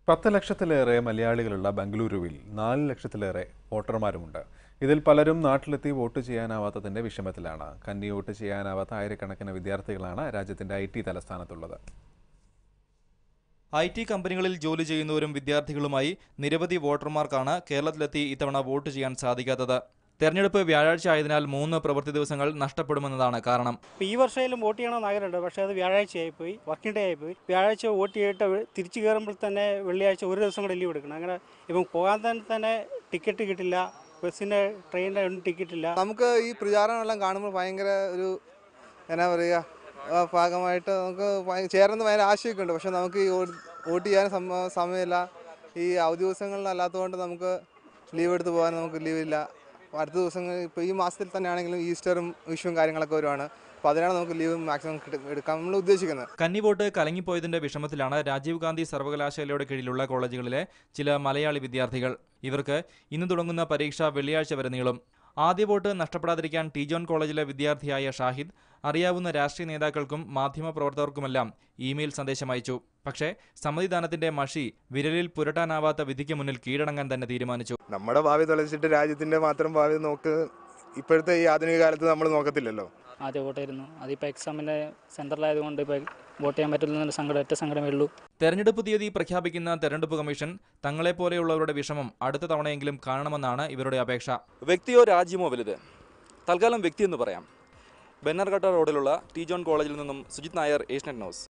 പത്ത് ലക്ഷത്തിലേറെ മലയാളികളുള്ള ബംഗളൂരുവിൽ നാല് ലക്ഷത്തിലേറെ വോട്ടർമാരുമുണ്ട് ഇതിൽ പലരും നാട്ടിലെത്തി വോട്ട് ചെയ്യാനാവാത്തതിന്റെ വിഷമത്തിലാണ് കന്നി വോട്ട് ചെയ്യാനാവാത്ത ആയിരക്കണക്കിന് വിദ്യാർത്ഥികളാണ് രാജ്യത്തിന്റെ ഐ ടി തലസ്ഥാനത്തുള്ളത് ഐ ടി കമ്പനികളിൽ ജോലി ചെയ്യുന്നവരും വിദ്യാർത്ഥികളുമായി നിരവധി വോട്ടർമാർക്കാണ് കേരളത്തിലെത്തി ഇത്തവണ വോട്ട് ചെയ്യാൻ സാധിക്കാത്തത് തെരഞ്ഞെടുപ്പ് വ്യാഴാഴ്ച ആയതിനാൽ മൂന്ന് പ്രവൃത്തി ദിവസങ്ങൾ നഷ്ടപ്പെടുമെന്നതാണ് കാരണം ഇപ്പോൾ ഈ വർഷമായാലും വോട്ട് ചെയ്യണമെന്ന് ആഗ്രഹമുണ്ട് പക്ഷേ അത് വ്യാഴാഴ്ചയായിപ്പോയി വർക്കിംഗ് ഡേ ആയിപ്പോയി വ്യാഴാഴ്ച വോട്ട് ചെയ്തിട്ട് വെ- തിരിച്ച് കയറുമ്പോൾ തന്നെ വെള്ളിയാഴ്ച ഒരു ദിവസം കൂടെ ലീവ് എടുക്കണം അങ്ങനെ ഇപ്പം പോകാൻ തന്നെ തന്നെ ടിക്കറ്റ് കിട്ടില്ല ബസ്സിൻ്റെ ട്രെയിനിൻ്റെ ഒന്നും ടിക്കറ്റ് ഇല്ല നമുക്ക് ഈ പ്രചാരണമെല്ലാം കാണുമ്പോൾ ഭയങ്കര ഒരു എന്നാ പറയുക ആ ഭാഗമായിട്ട് നമുക്ക് ഭയ- ചേർന്ന് ഭയങ്കര ആശയൊക്കെ ഉണ്ട് പക്ഷെ നമുക്ക് ഈ വോട്ട് വോട്ട് ചെയ്യാൻ സമ- സമയമില്ല ഈ അവധി ദിവസങ്ങളിലല്ലാത്തതുകൊണ്ട് നമുക്ക് ലീവ് എടുത്ത് പോകാൻ നമുക്ക് ലീവില്ല അപ്പോൾ അടുത്ത ദിവസങ്ങൾ ഇപ്പോൾ ഈ മാസത്തിൽ തന്നെ ആണെങ്കിലും ഈസ്റ്ററും വിഷുവും കാര്യങ്ങളൊക്കെ വരുവാണ് അപ്പോൾ അതിനാണ് നമുക്ക് ലീവ് മാക്സിമം എടുക്കാൻ നമ്മൾ ഉദ്ദേശിക്കുന്നത് കന്നി വോട്ട് കലങ്ങിപ്പോയതിന്റെ വിഷമത്തിലാണ് രാജീവ് ഗാന്ധി സർവകലാശാലയുടെ കീഴിലുള്ള കോളേജുകളിലെ ചില മലയാളി വിദ്യാർത്ഥികൾ ഇവർക്ക് ഇന്ന് തുടങ്ങുന്ന പരീക്ഷ വെള്ളിയാഴ്ച വരെ നീളും ആദ്യ വോട്ട് നഷ്ടപ്പെടാതിരിക്കാൻ ടി ജോൺ കോളേജിലെ വിദ്യാർത്ഥിയായ ഷാഹിദ് അറിയാവുന്ന രാഷ്ട്രീയ നേതാക്കൾക്കും മാധ്യമപ്രവർത്തകർക്കുമെല്ലാം ഇമെയിൽ സന്ദേശം അയച്ചു പക്ഷേ സമ്മതിദാനത്തിന്റെ മഷി വിരലിൽ പുരട്ടാനാവാത്ത വിധിക്ക് മുന്നിൽ കീഴടങ്ങാൻ തന്നെ തീരുമാനിച്ചു നമ്മുടെ ഭാവി തൊലച്ചിട്ട് രാജ്യത്തിന്റെ മാത്രം ഭാവി നോക്ക് ഇപ്പോഴത്തെ ഈ ആധുനിക കാലത്ത് നമ്മൾ നോക്കത്തില്ലല്ലോ ആദ്യം വോട്ടായിരുന്നു അതിപ്പോൾ എക്സാമിൻ്റെ സെൻറ്ററിലായതുകൊണ്ട് ഇപ്പോൾ വോട്ട് ചെയ്യാൻ പറ്റില്ലെന്നൊരു സങ്കടം ഒറ്റ സങ്കടമേ ഉള്ളൂ തെരഞ്ഞെടുപ്പ് തീയതി പ്രഖ്യാപിക്കുന്ന തെരഞ്ഞെടുപ്പ് കമ്മീഷൻ തങ്ങളെപ്പോലെയുള്ളവരുടെ വിഷമം അടുത്ത തവണയെങ്കിലും കാണണമെന്നാണ് ഇവരുടെ അപേക്ഷ വ്യക്തിയോ രാജ്യമോ വലുത് തൽക്കാലം വ്യക്തി എന്ന് പറയാം ബെന്നർഘട്ട റോഡിലുള്ള ടി ജോൺ കോളേജിൽ നിന്നും സുജിത് നായർ ഏഷ്യനെറ്റ് ന്യൂസ്